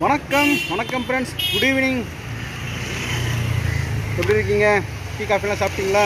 வணக்கம் வணக்கம் friends good evening எப்படி இருக்கீங்க டீ காஃபிலாம் சாப்பிட்டீங்களா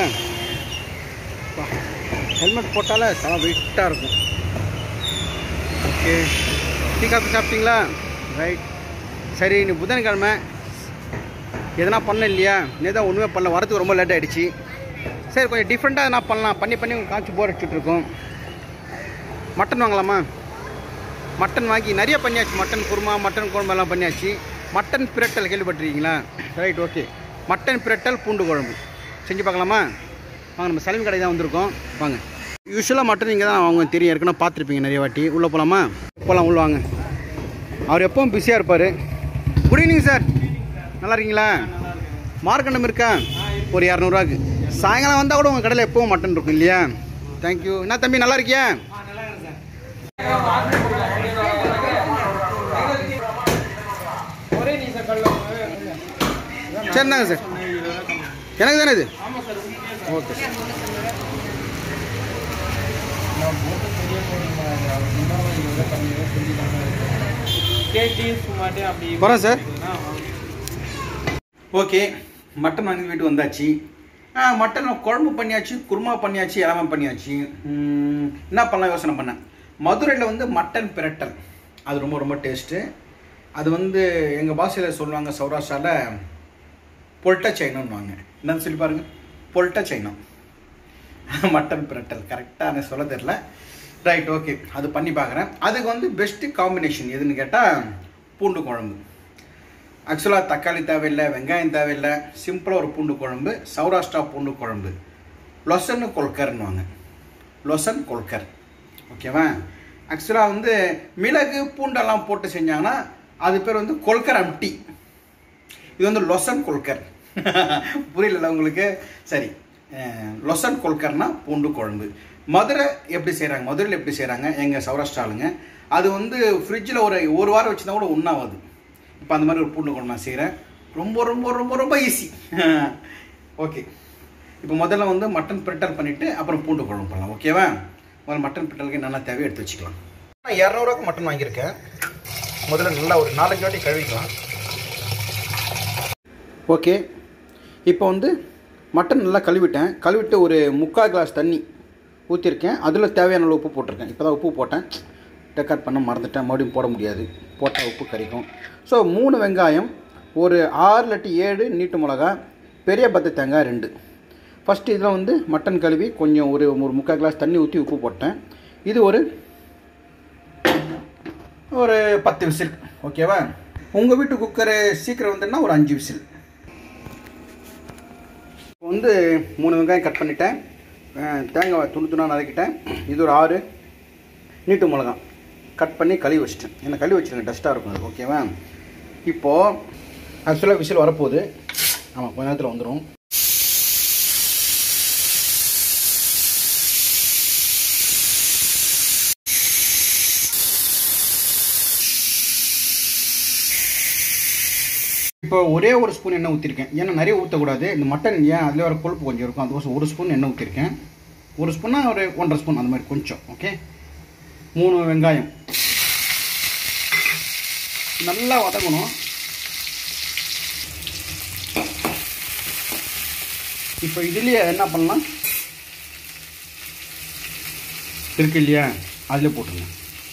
ஹெல்மெட் போட்டாலே செம வெயிட்டாக இருக்கும் ஓகே டீ காஃபி சாப்பிட்டீங்களா ரைட் சரி இன்னைக்கு புதன்கிழமை எதனா பண்ண இல்லையா நேதான் ஒன்றுமே பண்ணல வரதுக்கு ரொம்ப லேட் ஆகிடுச்சு சரி கொஞ்சம் டிஃப்ரெண்ட்டாக எதனா பண்ணலாம் பண்ணி பண்ணி உங்களுக்கு காய்ச்சி போர் அடிச்சுட்டு இருக்கோம் மட்டன் வாங்கலாமா மட்டன் வாங்கி நிறைய பண்ணியாச்சு மட்டன் குருமா மட்டன் குழம்பெல்லாம் பண்ணியாச்சு மட்டன் பிரட்டல் கேள்விப்பட்டிருக்கீங்களா ரைட் ஓகே மட்டன் பிரட்டல் பூண்டு குழம்பு செஞ்சு பார்க்கலாமா வாங்க நம்ம சலீம் கடை தான் வந்திருக்கோம் வாங்க யூஸ்வலாக மட்டன் இங்கே தான் அவங்க தெரியும் ஏற்கனவே பார்த்துருப்பீங்க நிறைய வாட்டி உள்ளே போகலாமா போகலாம் உள்ள வாங்க அவர் எப்பவும் பிஸியாக இருப்பார் குட் ஈவினிங் சார் நல்லா இருக்கீங்களா மார்க்கண்டம் இருக்கா ஒரு இரநூறுவாக்கு சாயங்காலம் வந்தால் கூட உங்கள் கடையில் எப்பவும் மட்டன் இருக்கும் இல்லையா தேங்க்யூ என்ன தம்பி நல்லா இருக்கியா சரிதாங்க சார் எனக்கு தானே இது ஓகே சார் வரேன் சார் ஓகே மட்டன் வாங்கி வீட்டு வந்தாச்சு ஆ மட்டன் குழம்பு பண்ணியாச்சு குருமா பண்ணியாச்சு எல்லாமே பண்ணியாச்சு ம், என்ன பண்ணலாம் யோசனை பண்ணேன் மதுரையில் வந்து மட்டன் பிரட்டல் அது ரொம்ப ரொம்ப டேஸ்ட்டு அது வந்து எங்கள் பாஷையில் சொல்லுவாங்க சௌராஷ்டிராவில் பொல்ட்ட சைனம்னுவாங்க என்னன்னு சொல்லி பாருங்க பொல்ட்ட சைனம் மட்டன் பிரட்டல் கரெக்டாக எனக்கு சொல்ல தெரில ரைட் ஓகே அது பண்ணி பார்க்குறேன் அதுக்கு வந்து பெஸ்ட்டு காம்பினேஷன் எதுன்னு கேட்டால் பூண்டு குழம்பு ஆக்சுவலாக தக்காளி தேவையில்லை வெங்காயம் தேவையில்லை சிம்பிளாக ஒரு பூண்டு குழம்பு சௌராஷ்டிரா பூண்டு குழம்பு லொசன் கொல்கர்னுவாங்க லொசன் கொல்கர் ஓகேவா ஆக்சுவலாக வந்து மிளகு பூண்டெல்லாம் போட்டு செஞ்சாங்கன்னா அது பேர் வந்து கொல்கர் அம்டி இது வந்து லொசன் கொல்கர் புரியல உங்களுக்கு சரி அஹ், லொசன் கொல்கர்னா பூண்டு குழம்பு மதுரை எப்படி செய்கிறாங்க மதுரையில் எப்படி செய்கிறாங்க எங்கள் சௌராஷ்டிராலுங்க அது வந்து ஃப்ரிட்ஜில் ஒரு ஒரு வாரம் வச்சுருந்தா கூட ஒன்றாவது இப்போ அந்த மாதிரி ஒரு பூண்டு குழம்பு நான் செய்கிறேன் ரொம்ப ரொம்ப ரொம்ப ரொம்ப ஈஸி ஓகே இப்போ முதல்ல வந்து மட்டன் பிரிட்டல் பண்ணிவிட்டு அப்புறம் பூண்டு குழம்பு பண்ணலாம் ஓகேவா முதல்ல மட்டன் பிரிட்டலுக்கு என்னென்ன தேவையோ எடுத்து வச்சுக்கலாம் நான் இரநூறுவாக்கு மட்டன் வாங்கியிருக்கேன் முதல்ல நல்லா ஒரு நாலஞ்சு வாட்டி கழுவிக்கலாம் ஓகே இப்போ வந்து மட்டன் நல்லா கழுவிட்டேன் கழுவிட்டு ஒரு முக்கால் கிளாஸ் தண்ணி ஊற்றிருக்கேன் அதில் தேவையான அளவு உப்பு போட்டிருக்கேன் இப்போ தான் உப்பு போட்டேன் ரெக்கார்ட் பண்ண மறந்துட்டேன் மறுபடியும் போட முடியாது போட்டால் உப்பு கறிக்கும் ஸோ மூணு வெங்காயம் ஒரு ஆறு இல்லாட்டி ஏழு நீட்டு மிளகா பெரிய பத்து தேங்காய் ரெண்டு ஃபஸ்ட்டு இதில் வந்து மட்டன் கழுவி கொஞ்சம் ஒரு ஒரு முக்கால் கிளாஸ் தண்ணி ஊற்றி உப்பு போட்டேன் இது ஒரு ஒரு பத்து விசில் ஓகேவா உங்கள் வீட்டு குக்கரு சீக்கிரம் வந்துன்னா ஒரு அஞ்சு விசில் இப்போ வந்து மூணு வெங்காயம் கட் பண்ணிட்டேன் அஹ் தேங்காய் துண்டு துணா நறுக்கிட்டேன் இது ஒரு ஆறு நீட்டு மிளகாய் கட் பண்ணி கழுவி வச்சிட்டேன் ஏன்னா கழுவி வச்சுருங்க டஸ்ட்டாக இருக்கும் அது ஓகேவா இப்போது ஆக்சுவலாக விசில் வரப்போகுது ஆமாம் கொஞ்ச நேரத்தில் வந்துடும் இப்போ ஒரே ஒரு ஸ்பூன் எண்ணெய் ஊற்றிருக்கேன் ஏன்னா நிறைய ஊற்றக்கூடாது இந்த மட்டன் ஏன் அதில் வர கொழுப்பு கொஞ்சம் இருக்கும் அதுக்கோசம் ஒரு ஸ்பூன் எண்ணெய் ஊற்றிருக்கேன் ஒரு ஸ்பூன்னா ஒரு ஒன்றரை ஸ்பூன் அந்த மாதிரி கொஞ்சம் ஓகே மூணு வெங்காயம் நல்லா வதங்கணும் இப்போ இதுலேயே என்ன பண்ணலாம் இருக்கு இல்லையா அதில் போட்டுருங்க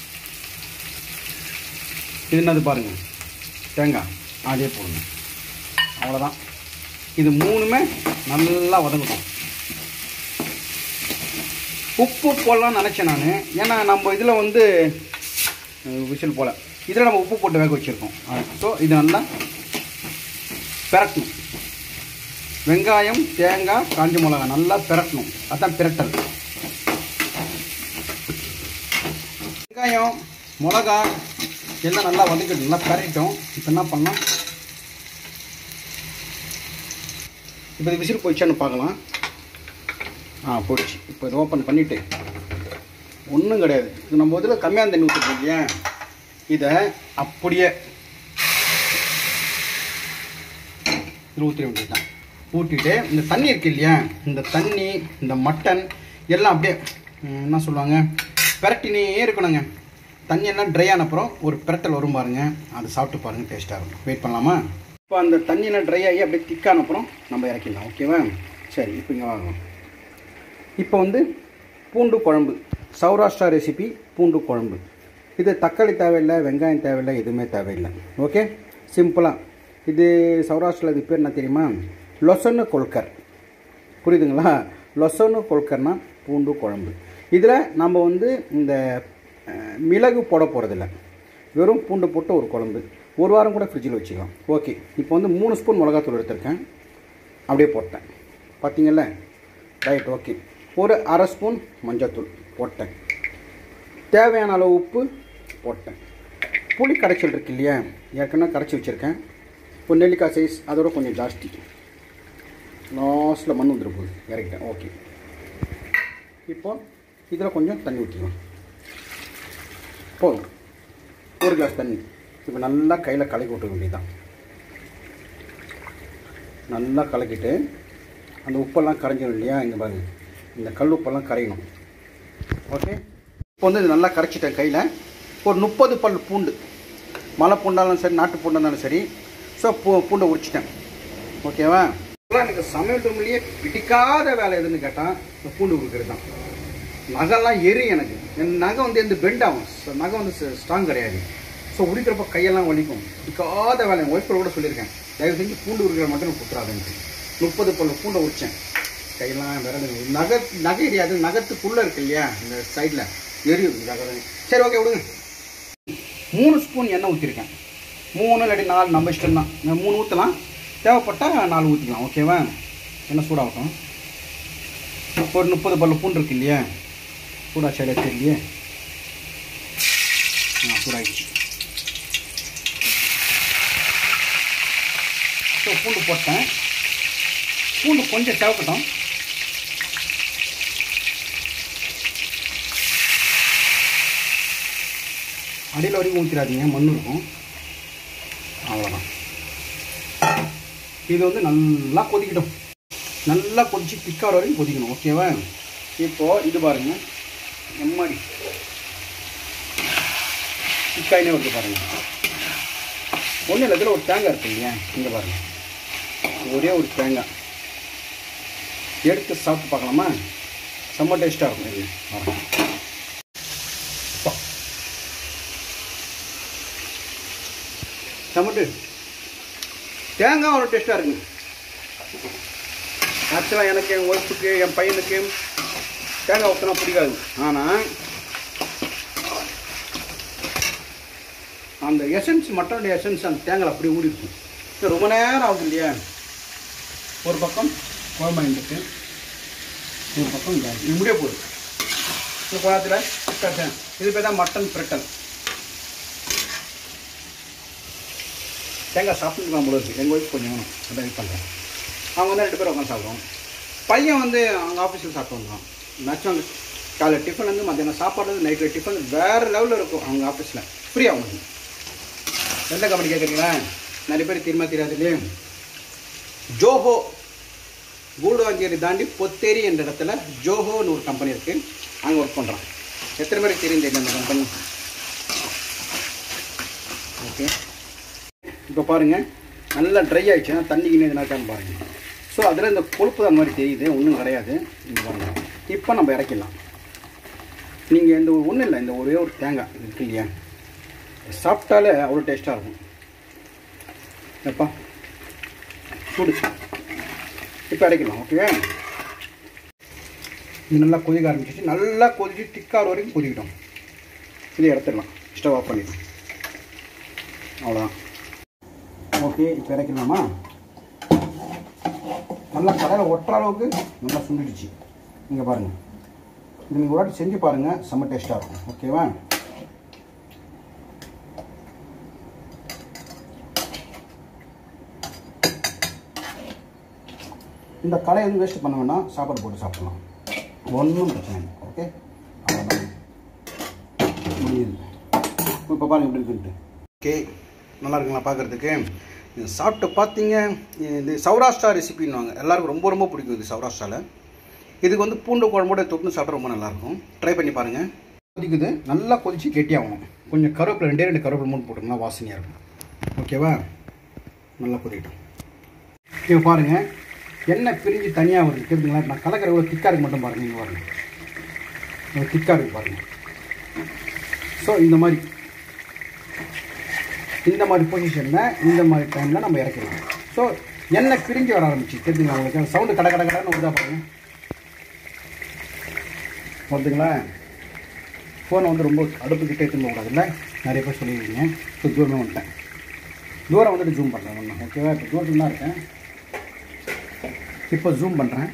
இது என்னது பாருங்கள் தேங்காய் அதே போடுங்க அவ்வளோதான் இது மூணுமே நல்லா வதங்கட்டும் உப்பு போடலாம்னு நினச்சேன் நான் ஏன்னா நம்ம இதில் வந்து அஹ், விசில் போல் இதில் நம்ம உப்பு போட்டு வேக வச்சுருக்கோம் ஸோ இது நல்லா பெரட்டணும் வெங்காயம் தேங்காய் காஞ்ச மிளகா நல்லா பெரட்டணும் அதான் பிரட்டல் வெங்காயம் மிளகா எல்லாம் நல்லா வதக்கிட்டு நல்லா பெரட்டும் இப்போ என்ன பண்ணலாம் இப்போ இது விசில் போயிடுச்சான்னு பார்க்கலாம் ஆ போயிடுச்சு இப்போ இது ஓப்பன் பண்ணிவிட்டு ஒன்றும் கிடையாது இது நம்ம இதில் கம்மியான தண்ணி ஊற்றிருக்கோம் இல்லையா இதை அப்படியே இதில் ஊற்றிட வேண்டியதுதான் ஊற்றிட்டு இந்த தண்ணி இருக்கு இல்லையா இந்த தண்ணி இந்த மட்டன் எல்லாம் அப்படியே ம், என்ன சொல்லுவாங்க பெரட்டினே இருக்கணுங்க தண்ணி எல்லாம் ட்ரை ஆன அப்புறம் ஒரு பிரட்டல் வரும் பாருங்க அது சாப்பிட்டு பாருங்க டேஸ்ட்டாக இருக்கும் வெயிட் பண்ணலாமா இப்போ அந்த தண்ணி எல்லாம் ட்ரை ஆகி அப்படியே திக்கான அப்புறம் நம்ம இறக்கிடலாம் ஓகேவா சரி இப்போ இங்கே வாங்க இப்போ வந்து பூண்டு குழம்பு சௌராஷ்டிரா ரெசிபி பூண்டு குழம்பு இது தக்காளி தேவையில்லை வெங்காயம் தேவையில்லை எதுவுமே தேவையில்லை ஓகே சிம்பிளாக இது சௌராஷ்டிராவில் இது பேர் என்ன தெரியுமா லொசன்னு கொல்கர் புரியுதுங்களா லொசன்னு கொல்கர்னா பூண்டு குழம்பு இதில் நம்ம வந்து இந்த அஹ், மிளகு போட போகிறதில்ல வெறும் பூண்டு போட்டு ஒரு குழம்பு ஒரு வாரம் கூட ஃப்ரிட்ஜில் வச்சுக்கலாம் ஓகே இப்போ வந்து மூணு ஸ்பூன் மிளகாத்தூள் எடுத்திருக்கேன் அப்படியே போட்டேன் பார்த்தீங்கல்ல ரைட் ஓகே ஒரு அரை ஸ்பூன் மஞ்சத்தூள் போட்டேன் தேவையான அளவு உப்பு போட்டேன் புளி கரைச்சல் இருக்கு இல்லையா ஏற்கனவே கரைச்சி வச்சுருக்கேன் ஒரு நெல்லிக்காய் சைஸ் அதோட கொஞ்சம் ஜாஸ்தி லாஸ்ட்டில் மண் வந்துடும் போகுது இறக்கிட்டேன் ஓகே இப்போ இதில் கொஞ்சம் தண்ணி ஊற்றிக்கலாம் போதும் ஒரு கிளாஸ் தண்ணி இப்போ நல்லா கையில் கலக்கி விட்டுக்க வேண்டியதுதான் நல்லா கலக்கிட்டு அந்த உப்பெல்லாம் கரைஞ்சிடும் இல்லையா இங்கே பாருங்க இந்த கல் உப்பெல்லாம் கரையணும் ஓகே இப்போ வந்து இது நல்லா கரைச்சிட்டேன் கையில் ஒரு முப்பது பல் பூண்டு மலை பூண்டாலும் சரி நாட்டு பூண்டாக இருந்தாலும் சரி ஸோ பூ பூண்டை உரிச்சிட்டேன் ஓகேவா இப்போலாம் எனக்கு சமையல் ரூம்லேயே பிடிக்காத வேலை எதுன்னு கேட்டால் இந்த பூண்டு உரிக்கிறது தான் நகைலாம் எரியும் எனக்கு என் நகை வந்து எந்த பெண்ட் ஆகும் So, நகை வந்து ஸ்ட்ராங் கிடையாது ஸோ உரிக்கிறப்ப கையெல்லாம் வலிக்கும் பிடிக்காத வேலை என் ஒய்ஃபோட கூட சொல்லியிருக்கேன் தயவு செஞ்சு பூண்டு உரிக்கிற மட்டும் எனக்கு கொடுத்துறாதுன்ட்டு முப்பது பல்லு பூண்டை உரிச்சேன் கையெல்லாம் விரல் நகை நகை எரியாது நகத்துக்குள்ளே இருக்கு இல்லையா இந்த சைடில் எரியும் நகை சரி ஓகே விடுங்க மூணு ஸ்பூன் எண்ணெய் ஊற்றிருக்கேன் மூணு இல்லாட்டி நாலு நம்ம இஷ்டம் தான் நான் மூணு ஊற்றலாம் தேவைப்பட்டால் நாலு ஊற்றிக்கலாம் ஓகேவா எண்ணெய் சூடாகட்டும் ஒரு முப்பது பல்லு பூண்டு இருக்கு இல்லையா சூடா சைடில் தெரியலையே ஆ சூடாகிடுச்சு ஸோ பூண்டு போட்டேன் பூண்டு கொஞ்சம் தேவைப்பட்டோம் அடியில் வரைக்கும் ஊற்றிடாதீங்க மண் இருக்கும் அவ்வளோதான் இது வந்து நல்லா கொதிக்கட்டும் நல்லா கொதிச்சு திக்கார வரைக்கும் கொதிக்கணும் ஓகேவா இப்போது இது பாருங்க எம்மாடி திக்காயினே வருது பாருங்க ஒன்றும் இல்லை இதில் ஒரு தேங்காய் இருக்கு இல்லையா இங்கே பாருங்க ஒரே ஒரு தேங்காய் எடுத்து சாப்பிட்டு பார்க்கலாமா செம்ம டேஸ்ட்டாக இருக்கும் இது பாருங்க. அப்பா. செம்ம டேஸ்ட் தேங்காய் ஒரு டேஸ்ட்டாக இருக்குங்க ஆக்சுவலாக எனக்கு என் ஒய்ஃபுக்கு என் பையனுக்கு தேங்காய் ஊற்றினா பிடிக்காது ஆனால் அந்த எசன்ஸ் மட்டனுடைய எசன்ஸ் அந்த தேங்காய் அப்படியே ஊறி இருக்கும் இது ரொம்ப நேரம் ஆகுது இல்லையா ஒரு பக்கம் குழம்பாயிருக்கு ஒரு பக்கம் இந்த இது முடிய போகுது இந்த குழத்தில் இது பேர் தான் மட்டன் பிரட்டல் தேங்காய் சாப்பிட்டுக்கலாம் போல இருக்குது எங்கள் ஒய்ஃப் கொஞ்சம் வேணும் அதான் இது பண்ணுறேன் அவங்க வந்து ரெண்டு பேரும் உட்காந்து சாப்பிடுவோம் பையன் வந்து அவங்க ஆஃபீஸில் சாப்பிட்டு வந்துடுவான் மேக்ஸிமம் அந்த காலை டிஃபன் வந்து மத்தியானம் சாப்பாடு நைட்டில் டிஃபன் வேறு லெவலில் இருக்கும் அவங்க ஆஃபீஸில் ஃப்ரீயாக அவனுக்கு எந்த கம்பெனி கேட்குறீங்களா நிறைய பேர் தெரியுமா தெரியாது இல்லையா ஜோஹோ கூடுவாஞ்சேரி தாண்டி பொத்தேரி என்ற இடத்துல ஜோஹோன்னு ஒரு கம்பெனி இருக்குது அங்கே ஒர்க் பண்ணுறான் எத்தனை பேருக்கு தெரியும் தெரியல அந்த கம்பெனி ஓகே இப்போ பாருங்கள் நல்லா ட்ரை ஆயிடுச்சுன்னா தண்ணிக்கு நேரம் பாருங்கள் ஸோ அதில் இந்த கொழுப்பு அந்த மாதிரி தெரியுது ஒன்றும் கிடையாது இங்க பாருங்க இப்போ நம்ம இறக்கிடலாம் நீங்கள் இந்த ஒன்றும் இல்லை இந்த ஒரே ஒரு தேங்காய் இருக்கு இல்லையா சாப்பிட்டாலே அவ்வளோ டேஸ்ட்டாக இருக்கும் எப்பா சூடு இப்போ இறக்கிடலாம் ஓகே இது நல்லா கொதிக்க ஆரம்பிச்சிச்சு நல்லா கொதிச்சு திக்கார வரைக்கும் கொதிக்கிட்டோம் இதை இறத்துடலாம் ஸ்டவ் ஆஃப் பண்ணிடலாம் அவ்வளோதான் ஓகே இப்போ இறக்கலாமா நல்லா கடையில் ஒட்டுற அளவுக்கு நல்லா சுண்டிடுச்சு இங்கே பாருங்கள் இது நீங்கள் ஒரு வாட்டி செஞ்சு பாருங்கள் செம்ம டேஸ்ட்டாக இருக்கும் ஓகேவா இந்த கடையை வந்து வேஸ்ட் பண்ண வேண்டாம் சாப்பாடு போட்டு சாப்பிடலாம் ஒன்றும் பிரச்சனை இல்லை ஓகே அவ்வளோதான் முடியுது இப்போ பாருங்க எப்படி இருக்குன்ட்டு ஓகே நல்லா இருக்குங்களா பார்க்குறதுக்கு இது சாப்பிட்டு பார்த்தீங்க இது சௌராஷ்டிரா ரெசிபின்னுவாங்க எல்லாருக்கும் ரொம்ப ரொம்ப பிடிக்கும் இது சௌராஷ்டிராவில் இதுக்கு வந்து பூண்டு குழம்போட தொட்டு சாப்பிட்டா ரொம்ப நல்லாயிருக்கும் ட்ரை பண்ணி பாருங்கள் கொதிக்குது நல்லா கொதிச்சு கெட்டியாகணும் கொஞ்சம் கருவேப்பிலை ரெண்டே ரெண்டு கருவேப்பிலை மூணு போட்டோம்னா வாசனையாக இருக்கும் ஓகேவா நல்லா கொதிக்கட்டும் இப்போ பாருங்கள் எண்ணெய் பிரிஞ்சு தனியாக வருது தெரிஞ்சுங்களா நான் கலக்கிற எவ்வளோ திக்காக இருக்கு மட்டும் பாருங்கள் நீங்கள் பாருங்கள் இவ்வளோ திக்காக இருக்கு பாருங்கள் ஸோ இந்த மாதிரி இந்த மாதிரி பொசிஷனில் இந்த மாதிரி டைமில் நம்ம இறக்கிடலாம் ஸோ எண்ணெய் பிரிஞ்சு வர ஆரம்பிச்சு தெரிஞ்சுங்களா உங்களுக்கு சவுண்டு கடை கடை கடைன்னு வருதா பாருங்க வருதுங்களா ஃபோனை வந்து ரொம்ப அடுப்பு கிட்டே திரும்ப கூடாதுல்ல நிறைய பேர் சொல்லியிருக்கீங்க ஸோ தூரமே வந்துட்டேன் தூரம் வந்துட்டு ஜூம் பண்ணுறேன் ஒன்று ஓகேவா இப்போ தூரத்தில் தான் இருக்கேன் இப்போ ஜூம் பண்ணுறேன்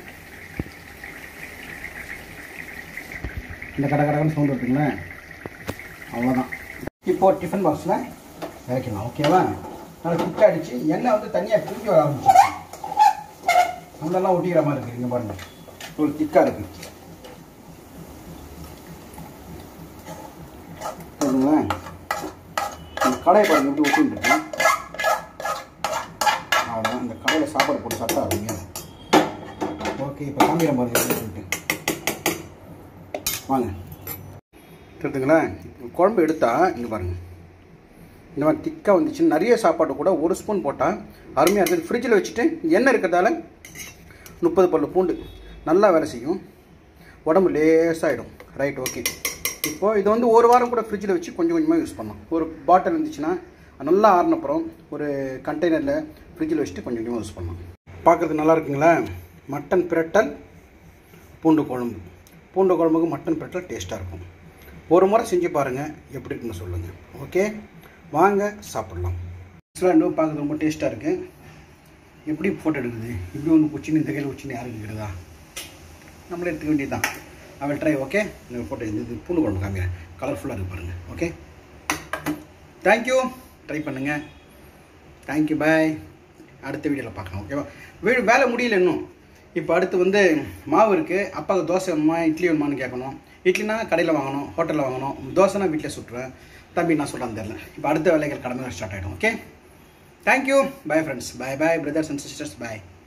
இந்த கடை கடைன்னு சவுண்ட் இருக்குங்களா அவ்வளோதான் இப்போ டிஃபன் பாக்ஸில் இறக்கலாம் ஓகேவா நல்லா குக் அடிச்சு எண்ணெய் வந்து தனியாக பிரிஞ்சு வர ஆரம்பிச்சு முன்னெல்லாம் ஒட்டிக்கிற மாதிரி இருக்குது இங்கே பாருங்க ஒரு திக்காக இருக்குது சொல்லுங்களேன் இந்த கடையை பாருங்க எப்படி ஒட்டின்னு இருக்கு அவ்வளோதான் இந்த கடையில் சாப்பாடு போட்டு சாப்பிட்டா இருங்க ஓகே இப்போ காமிக்கிற பாருங்க எப்படி சொல்லிட்டு வாங்க தெரிஞ்சுங்களா குழம்பு எடுத்தா இங்கே பாருங்க இந்த மாதிரி திக்காக வந்துச்சு நிறைய சாப்பாடு கூட ஒரு ஸ்பூன் போட்டால் அருமையாக இருக்குது ஃப்ரிட்ஜில் வச்சுட்டு எண்ணெய் இருக்கிறதால முப்பது பல்லு பூண்டு நல்லா வேலை செய்யும் உடம்பு லேசாகிடும் ரைட் ஓகே இப்போது இது வந்து ஒரு வாரம் கூட ஃப்ரிட்ஜில் வச்சு கொஞ்சம் கொஞ்சமாக யூஸ் பண்ணலாம் ஒரு பாட்டில் இருந்துச்சுன்னா நல்லா ஆறினப்புறம் ஒரு கண்டெய்னரில் ஃப்ரிட்ஜில் வச்சுட்டு கொஞ்சம் கொஞ்சமாக யூஸ் பண்ணலாம் பார்க்குறது நல்லா இருக்குங்களா மட்டன் பிரட்டல் பூண்டு குழம்பு பூண்டு குழம்புக்கு மட்டன் பிரட்டல் டேஸ்ட்டாக இருக்கும் ஒரு முறை செஞ்சு பாருங்கள் எப்படி இருக்குன்னு சொல்லுங்கள் ஓகே வாங்க சாப்பிட்லாம் ஆக்சுவலாக பார்க்குறது ரொம்ப டேஸ்ட்டாக இருக்குது எப்படி ஃபோட்டோ எடுக்குது இப்படி ஒன்று குச்சின்னு இந்த கையில் குச்சின்னு யாருக்கு இருக்கிறதா நம்மளே எடுத்துக்க வேண்டியது தான் அவள் ட்ரை ஓகே இந்த ஃபோட்டோ இந்த இது பூண்டு குழம்பு காமிக்கிறேன் கலர்ஃபுல்லாக இருக்கு பாருங்கள் ஓகே தேங்க்யூ ட்ரை பண்ணுங்கள் தேங்க்யூ பாய் அடுத்த வீடியோவில் பார்க்கலாம் ஓகேவா வீடு வேலை முடியல இன்னும் இப்போ அடுத்து வந்து மாவு இருக்குது அப்பாவுக்கு தோசை வேணுமா இட்லி வேணுமான்னு கேட்கணும் இட்லினா கடையில் வாங்கணும் ஹோட்டலில் வாங்கணும் தோசைனா வீட்டில் சுட்டுருவேன் தம்பி நான் சொல்கிறேன் தெரில இப்போ அடுத்த வேலைகள் கடமை ஸ்டார்ட் ஆகிடும் okay thank you bye friends bye bye brothers and sisters by